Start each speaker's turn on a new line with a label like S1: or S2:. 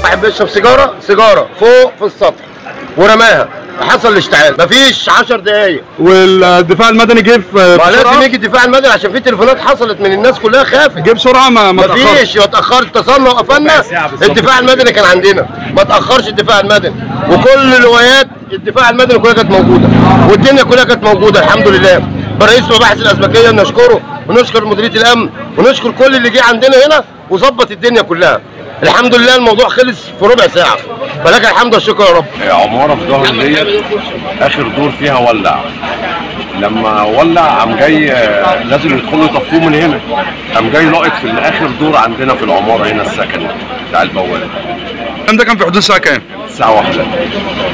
S1: واحد بيشرب سيجاره سيجاره فوق في السطح ورماها حصل الاشتعال مفيش 10 دقايق
S2: والدفاع المدني جه في
S1: ما لازم
S2: بسرعة؟
S1: يجي الدفاع المدني عشان في تليفونات حصلت من الناس كلها خافت
S2: جه بسرعه ما ما تأخرش.
S1: مفيش ما اتاخرش اتصلنا وقفلنا الدفاع المدني كان عندنا ما اتاخرش الدفاع المدني وكل الروايات الدفاع المدني كلها كانت موجوده والدنيا كلها كانت موجوده الحمد لله برئيس مباحث الاسماكيه نشكره ونشكر مديريه الامن ونشكر كل اللي جه عندنا هنا وظبط الدنيا كلها الحمد لله الموضوع خلص في ربع ساعه فلك الحمد والشكر يا رب
S3: عمارة في ظهر ديت آخر دور فيها ولع لما ولع قام جاي آه، لازم يدخلوا يطفوه من هنا قام جاي لاقط في آخر دور عندنا في العمارة هنا السكني بتاع البوابة
S2: الكلام ده كان في حدود الساعه كام؟
S3: الساعة واحدة